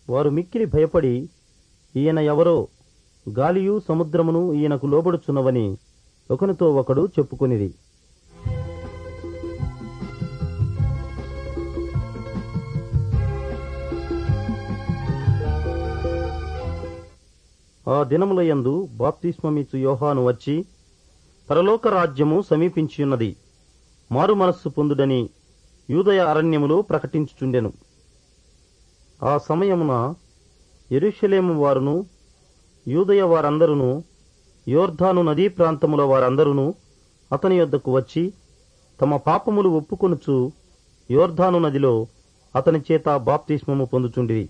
వారు మిక్కిలి భయపడి ఈయన ఎవరో గాలియు సముద్రమును ఈయనకు లోబడుచున్నవని ఒకనితో ఒకడు చెప్పుకొనిది ఆ దినములయందు బాప్తిస్మమిచ్చు యోహాను వచ్చి పరలోక రాజ్యము సమీపించియున్నది మారు మనస్సు పొందుడని యూదయ అరణ్యములో ప్రకటించుచుండెను ఆ సమయమున ఎరుషలేము వారును యూదయ వారందరును యోర్ధాను నదీ ప్రాంతముల వారందరును అతని యొద్దకు వచ్చి తమ పాపములు ఒప్పుకొనుచు యోర్ధాను నదిలో అతని చేత బాప్తిస్మము పొందుచుండిరి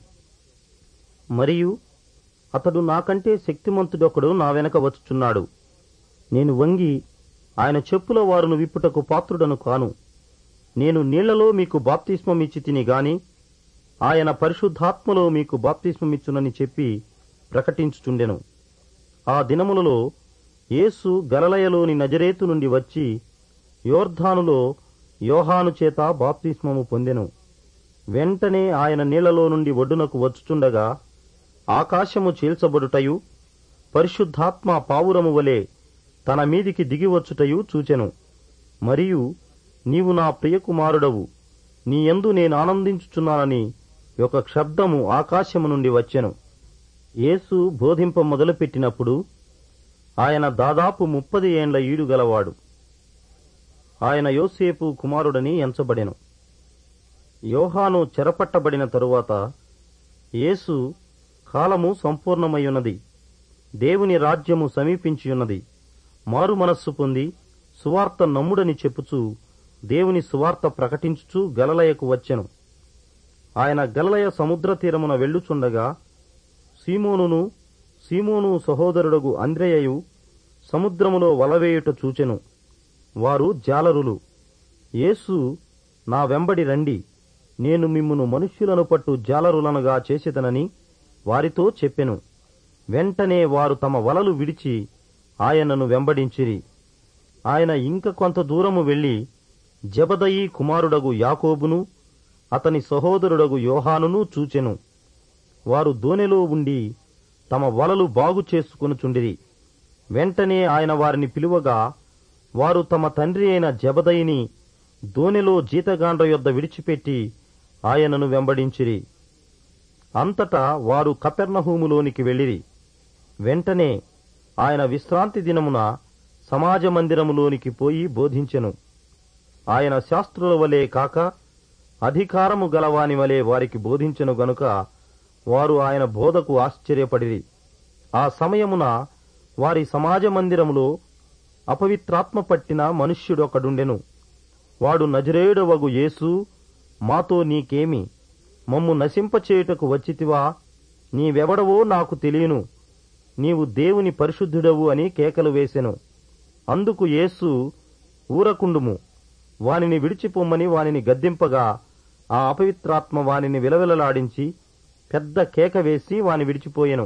మరియు అతడు నాకంటే శక్తిమంతుడొకడు నా వెనక వచ్చుచున్నాడు నేను వంగి ఆయన చెప్పుల వారును విప్పుటకు పాత్రుడను కాను నేను నీళ్లలో మీకు బాప్తిస్మమిచ్చి తిని గాని ఆయన పరిశుద్ధాత్మలో మీకు బాప్తిస్మమిచ్చునని చెప్పి ప్రకటించుచుండెను ఆ దినములలో యేసు గలలయలోని నజరేతు నుండి వచ్చి యోర్ధానులో యోహాను చేత బాప్తిస్మము పొందెను వెంటనే ఆయన నీళ్లలో నుండి ఒడ్డునకు వచ్చుచుండగా ఆకాశము చీల్చబడుటయు పరిశుద్ధాత్మ పావురము వలె తన మీదికి దిగివచ్చుటయు చూచెను మరియు నీవు నా ప్రియకుమారుడవు నీ యందు నేను ఆనందించుచున్నానని ఒక శబ్దము ఆకాశము నుండి వచ్చెను యేసు బోధింప మొదలుపెట్టినప్పుడు ఆయన దాదాపు ముప్పది ఏండ్ల ఈడు గలవాడు ఆయన యోసేపు కుమారుడని ఎంచబడెను యోహాను చెరపట్టబడిన తరువాత యేసు కాలము సంపూర్ణమయ్యున్నది దేవుని రాజ్యము సమీపించియున్నది మారు మనస్సు పొంది సువార్త నమ్ముడని చెప్పుచూ దేవుని సువార్త ప్రకటించుచూ గలలయకు వచ్చెను ఆయన గలలయ సముద్ర తీరమున వెళ్ళుచుండగా సీమోనును సీమోను సహోదరుడగు అంద్రేయయు సముద్రములో వలవేయుట చూచెను వారు జాలరులు యేసు నా వెంబడి రండి నేను మిమ్మును మనుష్యులను పట్టు జాలరులనుగా చేసేదనని వారితో చెప్పెను వెంటనే వారు తమ వలలు విడిచి ఆయనను వెంబడించిరి ఆయన ఇంక కొంత దూరము వెళ్లి జబదయి కుమారుడగు యాకోబును అతని సహోదరుడగు యోహానును చూచెను వారు దోనెలో ఉండి తమ వలలు బాగు చేసుకొనుచుండిరి వెంటనే ఆయన వారిని పిలువగా వారు తమ తండ్రి అయిన జబదయిని దోనెలో జీతగాండ్ర యొద్ద విడిచిపెట్టి ఆయనను వెంబడించిరి అంతటా వారు కపెర్ణహూములోనికి వెళ్ళిరి వెంటనే ఆయన విశ్రాంతి దినమున సమాజ మందిరములోనికి పోయి బోధించెను ఆయన శాస్త్రుల వలె కాక అధికారము గలవాని వలె వారికి బోధించెను గనుక వారు ఆయన బోధకు ఆశ్చర్యపడిరి ఆ సమయమున వారి సమాజ మందిరములో అపవిత్రాత్మ పట్టిన మనుష్యుడొకడుండెను వాడు నజరేయుడవగు యేసు మాతో నీకేమి మమ్ము నశింపచేయుటకు వచ్చితివా నీవెవడవో నాకు తెలియను నీవు దేవుని పరిశుద్ధుడవు అని కేకలు వేసెను అందుకు యేసు ఊరకుండుము వానిని విడిచిపొమ్మని వానిని గద్దింపగా ఆ అపవిత్రాత్మ వానిని విలవిలలాడించి పెద్ద కేక వేసి వాని విడిచిపోయెను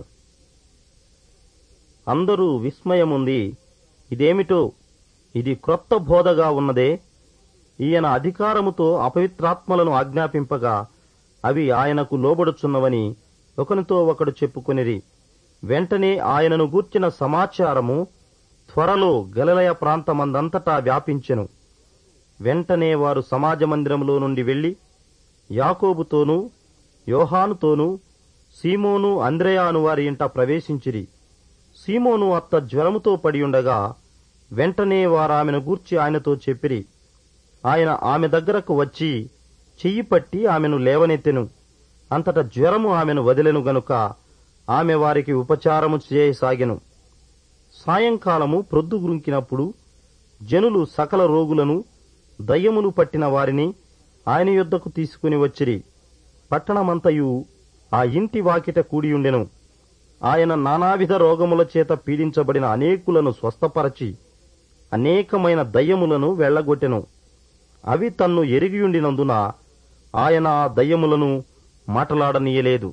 అందరూ విస్మయముంది ఇదేమిటో ఇది క్రొత్త బోధగా ఉన్నదే ఈయన అధికారముతో అపవిత్రాత్మలను ఆజ్ఞాపింపగా అవి ఆయనకు లోబడుచున్నవని ఒకనితో ఒకడు చెప్పుకొనిరి వెంటనే ఆయనను గూర్చిన సమాచారము త్వరలో గలలయ ప్రాంతమందంతటా వ్యాపించెను వెంటనే వారు సమాజ మందిరములో నుండి వెళ్లి యాకోబుతోనూ యోహానుతోనూ సీమోను అంద్రయాను వారి ఇంట ప్రవేశించిరి సీమోను అత్త జ్వరముతో పడియుండగా వెంటనే వారామెను గూర్చి ఆయనతో చెప్పిరి ఆయన ఆమె దగ్గరకు వచ్చి చెయ్యి పట్టి ఆమెను లేవనెత్తెను అంతట జ్వరము ఆమెను వదిలెను గనుక ఆమె వారికి ఉపచారము చేయసాగెను సాయంకాలము ప్రొద్దుగురుంకినప్పుడు జనులు సకల రోగులను దయ్యములు పట్టిన వారిని ఆయన యొద్దకు తీసుకుని వచ్చిరి పట్టణమంతయు ఆ ఇంటి వాకిట కూడియుండెను ఆయన నానావిధ రోగముల చేత పీడించబడిన అనేకులను స్వస్థపరచి అనేకమైన దయ్యములను వెళ్లగొట్టెను అవి తన్ను ఎరిగియుండినందున ఆయన ఆ దయ్యములను మాటలాడనీయలేదు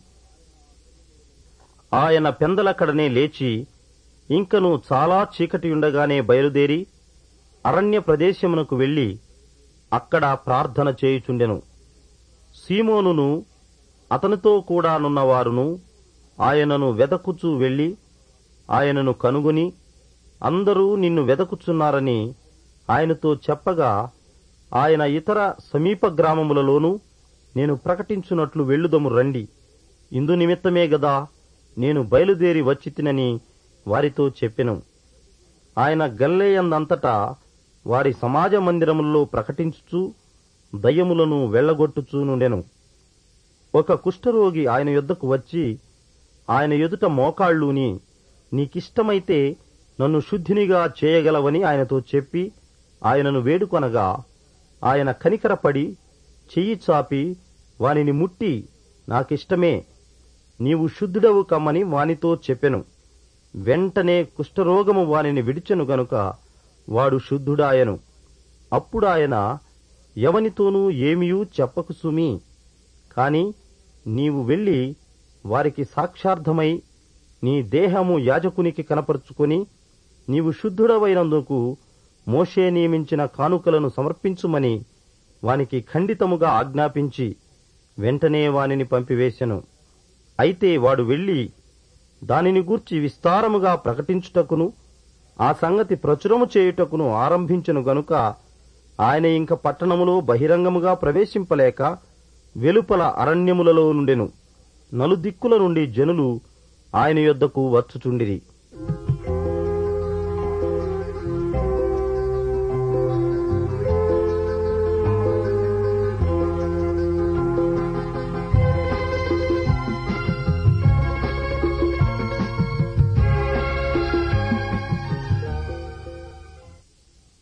ఆయన పెందలక్కడనే లేచి ఇంకను చాలా చీకటియుండగానే బయలుదేరి అరణ్య ప్రదేశమునకు వెళ్లి అక్కడ ప్రార్థన చేయుచుండెను సీమోనును అతనితో కూడా నున్నవారును ఆయనను వెదకుచూ వెళ్లి ఆయనను కనుగొని అందరూ నిన్ను వెదకుచున్నారని ఆయనతో చెప్పగా ఆయన ఇతర సమీప గ్రామములలోనూ నేను ప్రకటించున్నట్లు వెళ్ళుదము రండి ఇందు నిమిత్తమే గదా నేను బయలుదేరి వచ్చి తినని వారితో చెప్పెను ఆయన గల్లేయందంతటా వారి సమాజ మందిరములలో ప్రకటించుచూ దయ్యములను వెళ్లగొట్టుచూ నుండెను ఒక కుష్ఠరోగి ఆయన యొద్దకు వచ్చి ఆయన ఎదుట మోకాళ్ళూని నీకిష్టమైతే నన్ను శుద్ధినిగా చేయగలవని ఆయనతో చెప్పి ఆయనను వేడుకొనగా ఆయన కనికరపడి చెయ్యి చాపి వానిని ముట్టి నాకిష్టమే నీవు శుద్ధుడవు కమ్మని వానితో చెప్పెను వెంటనే కుష్ఠరోగము వానిని విడిచెను గనుక వాడు శుద్ధుడాయను అప్పుడాయన ఎవనితోనూ ఏమియూ చెప్పకు సుమి కాని నీవు వెళ్లి వారికి సాక్షార్థమై నీ దేహము యాజకునికి కనపరుచుకొని నీవు శుద్ధుడవైనందుకు మోషే నియమించిన కానుకలను సమర్పించుమని వానికి ఖండితముగా ఆజ్ఞాపించి వెంటనే వానిని పంపివేశెను అయితే వాడు వెళ్లి దానిని గూర్చి విస్తారముగా ప్రకటించుటకును ఆ సంగతి ప్రచురము చేయుటకును ఆరంభించెను గనుక ఆయన ఇంక పట్టణములో బహిరంగముగా ప్రవేశింపలేక వెలుపల అరణ్యములలో నుండెను నలుదిక్కుల నుండి జనులు ఆయన యొద్దకు వచ్చుచుండిరి